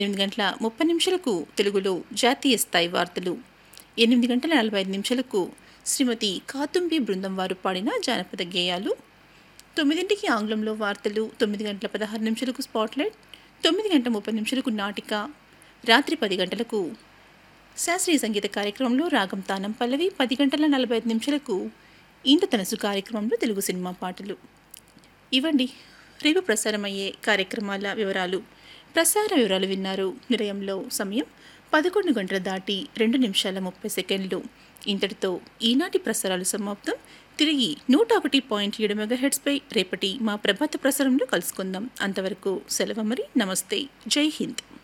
ఎనిమిది గంటల ముప్పై నిమిషాలకు తెలుగులో జాతీయ స్థాయి వార్తలు ఎనిమిది గంటల నలభై ఐదు నిమిషాలకు శ్రీమతి కాతుంబి బృందం వారు పాడిన జానపద గేయాలు తొమ్మిదింటికి ఆంగ్లంలో వార్తలు తొమ్మిది గంటల పదహారు నిమిషాలకు స్పాట్లైట్ తొమ్మిది గంటల ముప్పై నిమిషాలకు నాటిక రాత్రి పది గంటలకు శాస్త్రీయ సంగీత కార్యక్రమంలో రాగం తానం పల్లవి పది గంటల నలభై ఐదు నిమిషాలకు ఇంత తనసు కార్యక్రమంలో తెలుగు సినిమా పాటలు ఇవ్వండి రేపు ప్రసారమయ్యే కార్యక్రమాల వివరాలు ప్రసార వివరాలు విన్నారు నిలయంలో సమయం పదకొండు గంటల దాటి రెండు నిమిషాల ముప్పై సెకండ్లు ఇంతటితో ఈనాటి ప్రసారాలు సమాప్తం తిరిగి నూట ఒకటి పాయింట్ ఏడు మెగాహెడ్స్పై రేపటి మా ప్రభాత ప్రసారంలో కలుసుకుందాం అంతవరకు సెలవు మరి నమస్తే జై హింద్